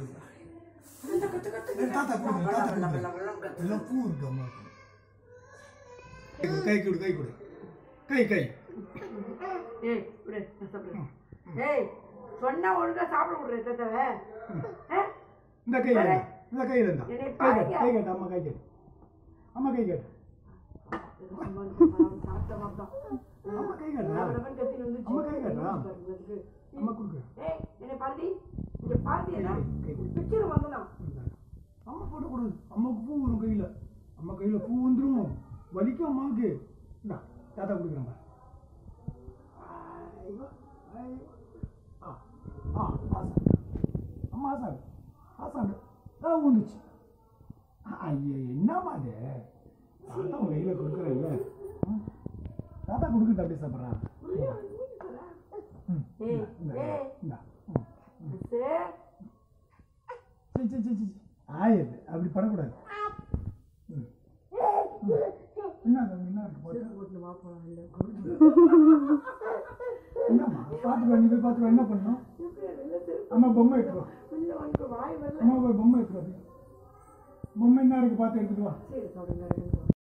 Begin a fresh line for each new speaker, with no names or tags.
தாத்தா கொடுங்க தாத்தா கொடுங்க எல்லாம் பூ இருக்கு அம்மா கை கொடு கை கொடு கை கை
ஏய் விடு நான் சாப்பிடுறேன் ஏய் சொன்னா ஒழுங்கா சாப்பிட விடுற தத்தவ
இந்த கை கேட்டா இந்த கை இருந்தா
என்னை
கை கேட்டு
பாருங்க.
கை கேட்டு அம்மா கை கேட்டு அம்மா கை கேட்டு
சாப்பிட்ட மாட்டோம்
அம்மா கை கேட்டா
கத்தி வந்து
அம்மா கை கேட்டா அம்மா கொடுக்கு
ஏய் என்னை பாருடி இங்க பாருடி என்ன
கை கொடு
பிக்சர் வந்தலாம்
அம்மா போட்டு கொடு அம்மாவுக்கு பூ வரும் கையில் அம்மா கையில் பூ வந்துடும் வலிக்கும் அம்மாவுக்கு இந்தா தாத்தா கொடுக்குறேன் பாரு. ஐயோ, ஐயோ. ஆ ஆ ஆசாடு அம்மா ஆசாடு ஆசாடு ஆ வந்துச்சு ஐயா என்னம்மா அது தாத்தா உன் கையில் கொடுக்குறேன்ல ம். தாத்தா கொடுக்குறது அப்படியே சாப்பிட்றான் ம்
ஏய்
இந்தா
ஏய்
இந்தா ம்
சே
சரி சரி சரி சரி ஆயிடுது அப்படி படக்கூடாது ம். ம். என்ன தம்பி, என்ன இருக்கு போட்டு
போட்டு வா போலாம் இல்ல
என்னம்மா பார்த்துக்கோ நீ போய் பார்த்துக்கோ என்ன பண்ணணும் அம்மா பொம்மை எடுத்துக்கோ
இல்ல உனக்கு வாய் வரல
அம்மா போய் பொம்மை எடுத்துக்கோ போய். பொம்மை என்ன இருக்கு பார்த்து எடுத்துட்டு வா
சரி சொல்லுங்க